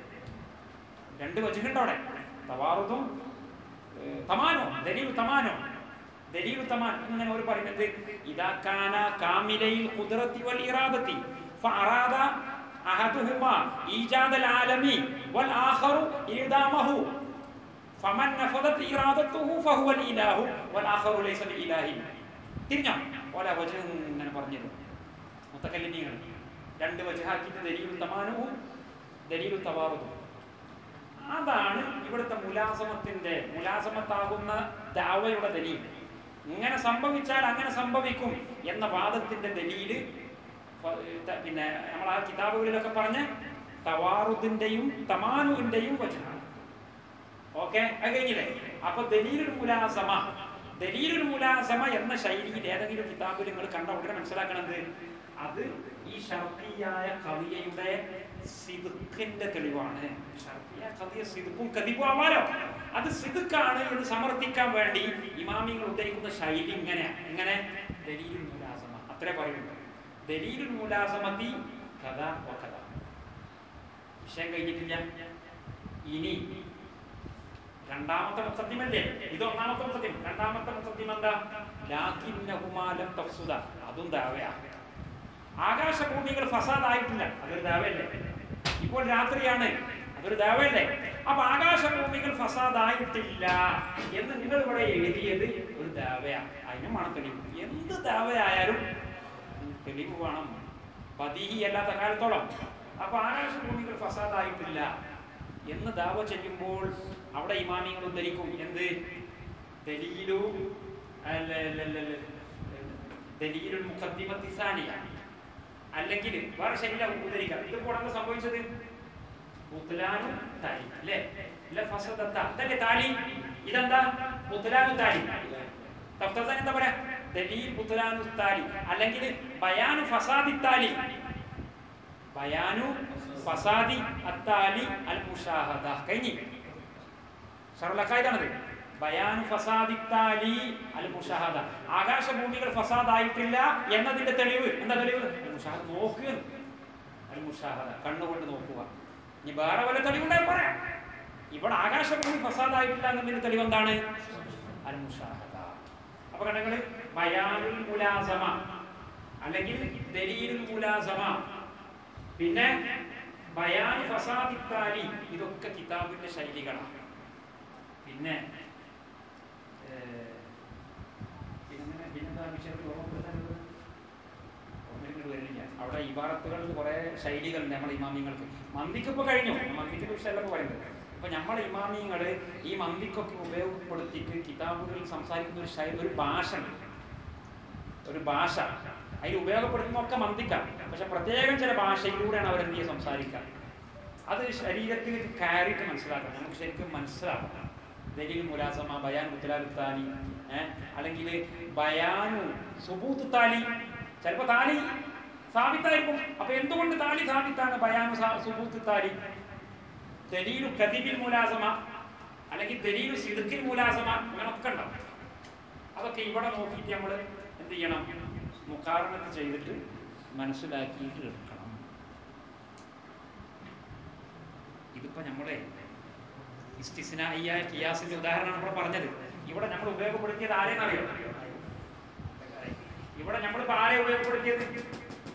രണ്ട് വചുണ്ട് അവിടെ തവാറുദും ഏഹ്, തമാനോ ദലീലു തമാനോ ദലീലു തമാൻ ഇങ്ങനെ അവർ പറയുന്നത് ഇദാ കാന കാമിലയിൽ ഖുദ്റത്തി വൽ ഇറാദത്തി ഫഅറാദ അഹദുഹുമാ ഈജാദൽ ആലമി വൽ ആഖറു ഇദാമഹു ഫമൻ നഫദത് ഇറാദത്തുഹു ഫഹുവൽ ഇലാഹു വൽ ആഖറു ലൈസ ബിഇലാഹി തിരിഞ്ഞോ ഓല വചനം ഇങ്ങനെ പറഞ്ഞത് മുത്തക്കല്ലിമീങ്ങൾ രണ്ട് വജഹാക്കിയിട്ട് ദലീലു തമാനവും ദലീലു തവാറുദും അതാണ് ഇവിടുത്തെ മുലാസമത്തിന്റെ മുലാസമത്താകുന്ന ദാവയുടെ ദലീൽ ഇങ്ങനെ സംഭവിച്ചാൽ അങ്ങനെ സംഭവിക്കും എന്ന വാദത്തിന്റെ ദലീല് ഫ- ത- പിന്നെ നമ്മൾ ആ കിതാബുകളിലൊക്കെ പറഞ്ഞ തവാറുദിന്റെയും തമാനുവിന്റെയും വചനമാണ് ഓക്കെ അത് കഴിഞ്ഞില്ലേ അപ്പൊ ദലീലുൽ മുലാസമ ദലീലുൽ മുലാസമ എന്ന ശൈലിയിൽ ഏതെങ്കിലും കിതാബിൽ നിങ്ങൾ കണ്ട ഉടനെ മനസ്സിലാക്കണത് അത് ഈ ഷർഫിയായ കവിയയുടെ സിദുക്കിന്റെ തെളിവാണ് ഷർഫിയ കവിയ സിദുക്കും കതിപ്പും ആവാലോ അത് സിദുക്കാണ് എന്ന് സമർത്ഥിക്കാൻ വേണ്ടി ഇമാമിങ്ങൾ ഉദ്ധരിക്കുന്ന ശൈലി ഇങ്ങനെ എങ്ങനെ ദലീലുൽ മുലാസമ അത്രേ പറയുള്ളൂ ദലീലുൽ മുലാസമത്തി കഥ ഓ കഥ വിഷയം കഴിഞ്ഞിട്ടില്ല ഇനി രണ്ടാമത്തെ മുസദ്ദിമല്ലേ ഇത് ഒന്നാമത്തെ മുസദ്ദിം രണ്ടാമത്തെ മുസദ്ദിം എന്താ ലാകിന്നഹുമാ ലം തഫ്സുദ അതും ദാവയാ ആകാശഭൂമികൾ ഫസാദായിട്ടില്ല അതൊരു ദാവയല്ലേ ഇപ്പോൾ രാത്രിയാണ് അതൊരു ദാവയല്ലേ അപ്പൊ ആകാശഭൂമികൾ ഫസാദായിട്ടില്ല എന്ന് നിങ്ങൾ ഇവിടെ എഴുതിയത് ഒരു ദാവയാ അതിനും വേണം തെളിവ് എന്ത് ദാവയായാലും അതിന് തെളിവ് വേണം പതിഹി അല്ലാത്ത കാലത്തോളം അപ്പൊ ആകാശഭൂമികൾ ഫസാദായിട്ടില്ല എന്ന് ദാവ ചെയ്യുമ്പോൾ അവിടെ ഇമാമിങ്ങൾ ഉദ്ധരിക്കും എന്ത് ദലീലു അല്ല, അല്ല, അല്ല, അല്ല, ദലീലുൽ മുഖദ്ദിമത്തി സാനിയ അല്ലെങ്കിൽ വേറെ ശരിയില്ല ഉദ്ധരിക്കാം ഇതിപ്പോൾ എന്താ സംഭവിച്ചത് ബുത്ലാനു താലി അല്ലേ ഇല്ല ഫസദത്ത ഇതല്ലേ താലി ഇതെന്താ ബുത്ലാനു താലി തഫ്തസാൻ എന്താ പറയാ ദലീൽ ബുത്ലാനു താലി അല്ലെങ്കിൽ ബയാനു ഫസാദി താലി ബയാനു ഫസാദി അത്താലി അൽ മുഷാഹദ കഴിഞ്ഞി ഷർലക്കായതാണത് ബയാനു ഫസാദി താലി അൽ മുഷാഹദ ആകാശഭൂമികൾ ഫസാദായിട്ടില്ല എന്നതിന്റെ തെളിവ് എന്താ തെളിവ് അൽ മുഷാഹദ നോക്കുക അൽ മുഷാഹദ കണ്ണുകൊണ്ട് നോക്കുക ഇനി വേറെ വല്ല തെളിവുണ്ടായി പറയാം ഇവിടെ ആകാശഭൂമി ഫസാദായിട്ടില്ല എന്നതിന്റെ തെളിവ് എന്താണ് അൽ മുഷാഹദ അപ്പൊ കണ്ടങ്ങള് ബയാനുൽ മുലാസമ അല്ലെങ്കിൽ ദലീലുൽ മുലാസമ പിന്നെ ബയാൻ ഫസാദിത്താലി ഇതൊക്കെ കിതാബിന്റെ ശൈലികളാണ് പിന്നെ ഏഹ്, പിന്നെ പിന്നെന്താ വിഷയത്തിൽ ഓർമ്മപ്പെടുത്താനുള്ളത് ഓർമ്മയിങ്ങോട്ട് വരുന്നില്ല അവിടെ ഇബാറത്തുകളിൽ കുറെ ശൈലികളുണ്ട് നമ്മുടെ ഇമാമിങ്ങൾക്ക് മന്തിക്ക് ഇപ്പൊ കഴിഞ്ഞു മന്തിക്ക് വിഷയമല്ല പറയുന്നത് അപ്പൊ നമ്മളെ ഇമാമിങ്ങള് ഈ മന്തിക്കൊക്കെ ഉപയോഗപ്പെടുത്തിയിട്ട് കിതാബുകളിൽ സംസാരിക്കുന്ന ഒരു ശൈലി ഒരു ഭാഷ ഉണ്ട് ഒരു ഭാഷ അതിൽ ഉപയോഗപ്പെടുത്തുന്നതൊക്കെ മന്ദിക്കാം പക്ഷെ പ്രത്യേകം ചില ഭാഷയിലൂടെയാണ് അവരെന്ത് ചെയ്യുക സംസാരിക്കുക അത് ശരീരത്തിൽ കയറിയിട്ട് മനസ്സിലാക്കണം നമുക്ക് ശരിക്കും മനസ്സിലാക്കണം ദലീൽ മുലാസമ ബയാൻ മുത്തലാലുത്താലി ഏഹ് അല്ലെങ്കിൽ ബയാനു സുബൂത്ത് താലി ചിലപ്പോൾ താലി സാബിത്തായിരിക്കും അപ്പൊ എന്തുകൊണ്ട് താലി സാബിത്താണ് ബയാനു സാ- സുബൂത്ത് താലി ദലീലു കദിബിൽ മുലാസമ അല്ലെങ്കിൽ ദലീലു സിദുക്കിൽ മുലാസമ അങ്ങനൊക്കെ ഉണ്ടാവും അതൊക്കെ ഇവിടെ നോക്കിയിട്ട് നമ്മൾ എന്ത് ചെയ്യണം മുക്കാരണത്ത് ചെയ്തിട്ട് മനസ്സിലാക്കിയിട്ട് എടുക്കണം ഇതിപ്പോ നമ്മളെ ഇസ്തിസ്നായിയ കിയാസിന്റെ ഉദാഹരണമാണ് നമ്മൾ പറഞ്ഞത് ഇവിടെ നമ്മൾ ഉപയോഗപ്പെടുത്തിയത് ആരെയും അറിയോ ഇവിടെ നമ്മളിപ്പോ ആരെ ഉപയോഗപ്പെടുത്തിയത്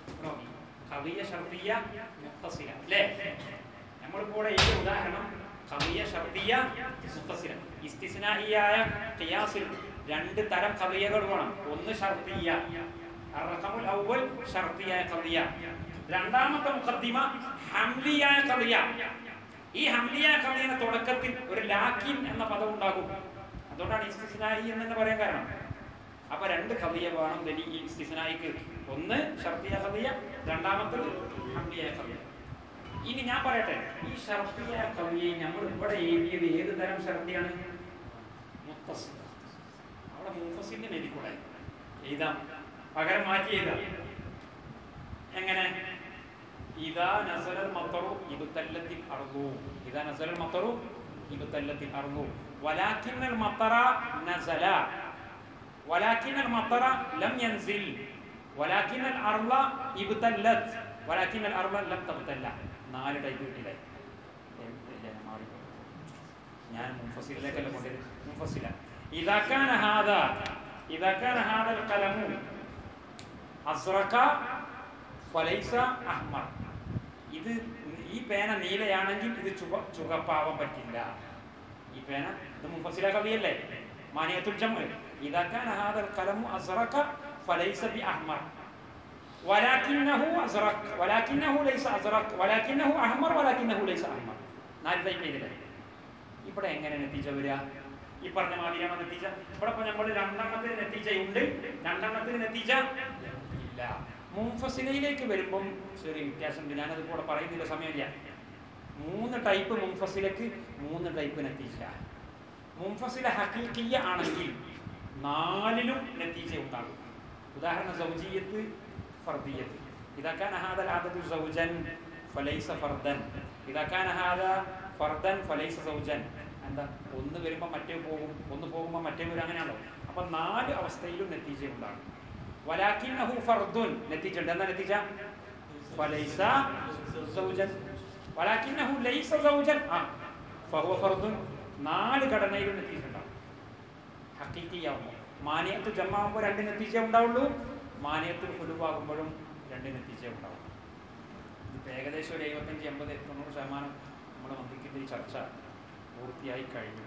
ഖവിയ ഷർദിയ മുത്തസില അല്ലേ നമ്മളിപ്പോ ഇവിടെ ഈ ഉദാഹരണം ഖദിയ ഷർത്തിയ മുത്തസില ഇസ്തിസ്നായിയായ ഖിയാസിൽ രണ്ട് തരം ഖദിയകൾ വേണം ഒന്ന് ഷർത്തിയ അർറഖമുൽ അവ്വൽ ഷർത്തിയായ ഖദിയ രണ്ടാമത്തെ മുഖദ്ദിമ ഹംലിയായ ഖദിയ ഈ ഹംലിയായ ഖദിയുടെ തുടക്കത്തിൽ ഒരു ലാക്കിൻ എന്ന പദം ഉണ്ടാകും അതുകൊണ്ടാണ് ഇസ്തിസ്നായി എന്ന് തന്നെ പറയാൻ കാരണം അപ്പൊ രണ്ട് ഖദിയ വേണം ദലി ഈ ഇസ്തിസ്നായിക്ക് ഒന്ന് ഷർത്തിയ ഖദിയ രണ്ടാമത്തത് ഹംലിയായ ഖദിയ ഇനി ഞാൻ പറയട്ടെ ഈ ഷർത്തിയ കവിയെ നമ്മൾ ഇവിടെ എഴുതിയത് ഏത് തരം ഷർത്തിയാണ് മുത്തസിൽ അവിടെ മുഫസിലിനെ എഴുതിക്കൂടെ എഴുതാം പകരം മാറ്റി എഴുതാം എങ്ങനെ ഇതാ നസലൽ മത്തറു ഇബുത്തല്ലത്തിൽ അർദു ഇതാ നസലൽ മത്തറു ഇബുത്തല്ലത്തിൽ അർദു വലാക്കിന്നൽ മത്തറ നസല വലാക്കിന്നൽ മത്തറ ലം യൻസിൽ വലാക്കിന്നൽ അർള ഇബുത്തല്ലത്ത് വലാക്കിന്നൽ അർള ലം തബ്തല്ല നാല് ടൈപ്പ് കിട്ടിയില്ലേ ഞാൻ മാറിപ്പോയി ഞാൻ മുഫസിലേക്കല്ല കൊണ്ടുവരും മുഫസില ഇതാക്കാൻ ഹാദ ഇതാക്കാൻ ഹാദൽ കലമു അസ്റക ഫലൈസ അഹ്മർ ഇത് ഈ പേന നീലയാണെങ്കിൽ ഇത് ചുവ ചുവപ്പാവാൻ പറ്റില്ല ഈ പേന ഇത് മുഫസില കവിയല്ലേ മാനിയത്തുൽ ജമ് ഇതാക്കാൻ ഹാദൽ കലമു അസ്റക ഫലൈസ ബി അഹ്മർ ولكنه أزرق ولكنه ليس أزرق ولكنه أحمر ولكنه ليس أحمر നാല് ടൈപ്പ് ചെയ്തില്ലേ ഇവിടെ എങ്ങനെ നെത്തിച്ച വരിക ഈ പറഞ്ഞ മാതിരിയാണ് നെത്തിച്ച ഇവിടെ ഇപ്പൊ നമ്മൾ രണ്ടെണ്ണത്തിന് നെത്തിച്ചയുണ്ട് രണ്ടെണ്ണത്തിന് നെത്തിച്ച ഇല്ല മുംഫസിലയിലേക്ക് വരുമ്പം ചെറിയ വ്യത്യാസമുണ്ട് ഞാനത് കൂടെ പറയുന്നില്ല സമയമില്ല മൂന്ന് ടൈപ്പ് മുംഫസിലേക്ക് മൂന്ന് ടൈപ്പ് നെത്തിച്ച മുംഫസില ഹക്കീക്കിയ ആണെങ്കിൽ നാലിലും നെത്തിച്ച ഉണ്ടാകും ഉദാഹരണം സൗജീയത്ത് ഫർദിയത്ത് إذا كان هذا العدد زوجا فليس فردا إذا كان هذا فردا فليس زوجا എന്താ ഒന്ന് വരുമ്പോൾ മറ്റേ പോകും ഒന്ന് പോകുമ്പോൾ മറ്റേ വരും അങ്ങനെയാണല്ലോ അപ്പൊ നാല് അവസ്ഥയിലും നെത്തീജ ഉണ്ടാകും വലാക്കിന്നഹു ഫർദുൻ നെത്തീജ ഉണ്ട് എന്താ നെത്തീജ ഫലൈസ സൗജൻ വലാക്കിന്നഹു ലൈസ സൗജൻ ആ ഫഹുവ ഫർദുൻ നാല് ഘടനയിലും നെത്തീജ ഉണ്ടാകും ഹക്കീക്കിയാവുമ്പോൾ മാനിയത്ത് ജമ്മാകുമ്പോൾ രണ്ട് നെത്തീജ ഉണ്ടാവുള്ളൂ മാനിയത്തിൽ കുലുവാകുമ്പോഴും രണ്ട് നെത്തീജ ഉണ്ടാവും ഇതിപ്പോൾ ഏകദേശം ഒരു എഴുപത്തഞ്ച് എൺപത് തൊണ്ണൂറ് ശതമാനം നമ്മുടെ മന്ത്രിക്കിൻ്റെ ഈ ചർച്ച പൂർത്തിയായി കഴിഞ്ഞു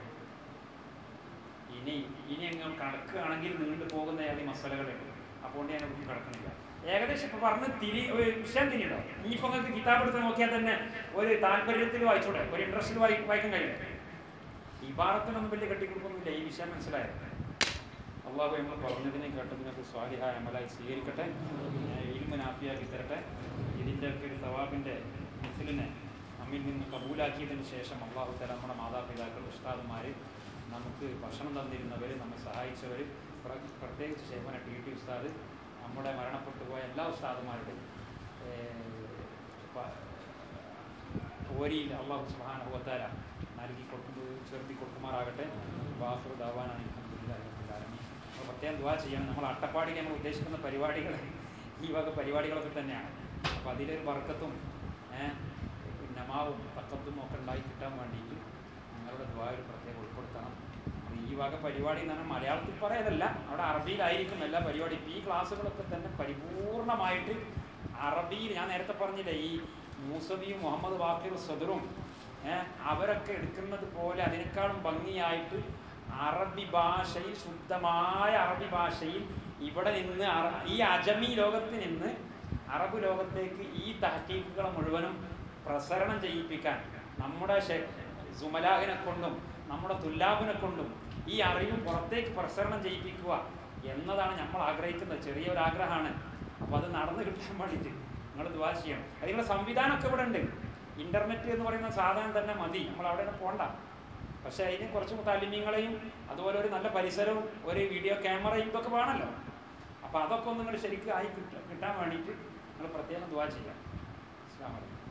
ഇനി ഇനി അങ്ങ് കടക്കുകയാണെങ്കിൽ നീണ്ടു പോകുന്ന ഏതെങ്കിലും മസലകളുണ്ട് അപ്പോൾ ഞാൻ കുറിച്ച് കിടക്കണില്ല ഏകദേശം ഇപ്പൊ പറഞ്ഞ് തിരി ഒരു വിഷയം തിരിയുണ്ടോ ഇനിയിപ്പോ നിങ്ങൾക്ക് കിതാബ് എടുത്ത് നോക്കിയാൽ തന്നെ ഒരു താല്പര്യത്തിൽ വായിച്ചൂടെ ഒരു ഇൻട്രസ്റ്റിൽ വായി വായിക്കാൻ കഴിയില്ല ഇബാറത്തിനൊന്നും വലിയ കെട്ടിക്കൊടുക്കൊന്നുമില്ല ഈ വിഷയം മനസ്സിലായത് അള്ളാഹു നമ്മൾ പറഞ്ഞതിനെ കേട്ടതിനൊക്കെ സ്വാലിഹായ അമലായി സ്വീകരിക്കട്ടെ ഇൽമ നാഫിയാക്കി തരട്ടെ ഇതിൻ്റെ ഒക്കെ ഒരു സവാബിൻ്റെ മിസിലിനെ നമ്മിൽ നിന്ന് കബൂലാക്കിയതിന് ശേഷം അള്ളാഹു തല നമ്മുടെ മാതാപിതാക്കൾ ഉസ്താദുമാർ നമുക്ക് ഭക്ഷണം തന്നിരുന്നവർ നമ്മെ സഹായിച്ചവർ പ്രത്യേകിച്ച് ഷെയ്മന ടി ടി ഉസ്താദ് നമ്മുടെ മരണപ്പെട്ടു പോയ എല്ലാ ഉസ്താദുമാരുടെയും ഓരിയിൽ അള്ളാഹു സുബാനുഭവത്താല നൽകി കൊടുത്തു ചേർത്തി കൊടുക്കുമാറാകട്ടെ ബാഫർ ദാവാനാണ് അലഹമുല്ലാലമി അപ്പോൾ പ്രത്യേകം ദുവാ ചെയ്യണം നമ്മൾ അട്ടപ്പാടിയിൽ നമ്മൾ ഉദ്ദേശിക്കുന്ന പരിപാടികൾ ഈ വക പരിപാടികളൊക്കെ തന്നെയാണ് അപ്പോൾ അതിലൊരു വർക്കത്തും നമാവും തക്കത്തും ഒക്കെ ഉണ്ടായി കിട്ടാൻ വേണ്ടിയിട്ട് നിങ്ങളുടെ ദ്വായിൽ പ്രത്യേകം ഉൾപ്പെടുത്തണം അപ്പോൾ ഈ വക പരിപാടി എന്ന് പറഞ്ഞാൽ മലയാളത്തിൽ പറയലല്ല അവിടെ അറബിയിലായിരിക്കും എല്ലാ പരിപാടിയും ഈ ക്ലാസ്സുകളൊക്കെ തന്നെ പരിപൂർണമായിട്ട് അറബിയിൽ ഞാൻ നേരത്തെ പറഞ്ഞില്ലേ ഈ മൂസബിയും മുഹമ്മദ് വാക്കിർ സദറും അവരൊക്കെ എടുക്കുന്നത് പോലെ അതിനേക്കാളും ഭംഗിയായിട്ട് അറബി ഭാഷയിൽ ശുദ്ധമായ അറബി ഭാഷയിൽ ഇവിടെ നിന്ന് ഈ അജമി ലോകത്ത് നിന്ന് അറബ് ലോകത്തേക്ക് ഈ തഹക്കീക്കുകളെ മുഴുവനും പ്രസരണം ചെയ്യിപ്പിക്കാൻ നമ്മുടെ സുമലാഹിനെ കൊണ്ടും നമ്മുടെ തുല്ലാബിനെ കൊണ്ടും ഈ അറിവ് പുറത്തേക്ക് പ്രസരണം ചെയ്യിപ്പിക്കുക എന്നതാണ് നമ്മൾ ആഗ്രഹിക്കുന്നത് ചെറിയൊരു ആഗ്രഹമാണ് അപ്പോൾ അത് നടന്നു കിട്ടാൻ വേണ്ടിയിട്ട് നിങ്ങൾ ദ്വാ ചെയ്യണം അതിനുള്ള സംവിധാനമൊക്കെ ഇവിടെ ഉണ്ട് ഇന്റർനെറ്റ് എന്ന് പറയുന്ന സാധനം തന്നെ മതി നമ്മൾ അവിടെ പോണ്ട പക്ഷേ അതിന് കുറച്ച് താല്യങ്ങളെയും അതുപോലെ ഒരു നല്ല പരിസരവും ഒരു വീഡിയോ ക്യാമറയും ഇതൊക്കെ വേണമല്ലോ അപ്പോൾ അതൊക്കെ ഒന്ന് നിങ്ങൾ ശരിക്കും ആയി കിട്ടാൻ വേണ്ടിയിട്ട് നിങ്ങൾ പ്രത്യേകം ദ്വാ ചെയ്യാം അസ്സാം വലൈക്കും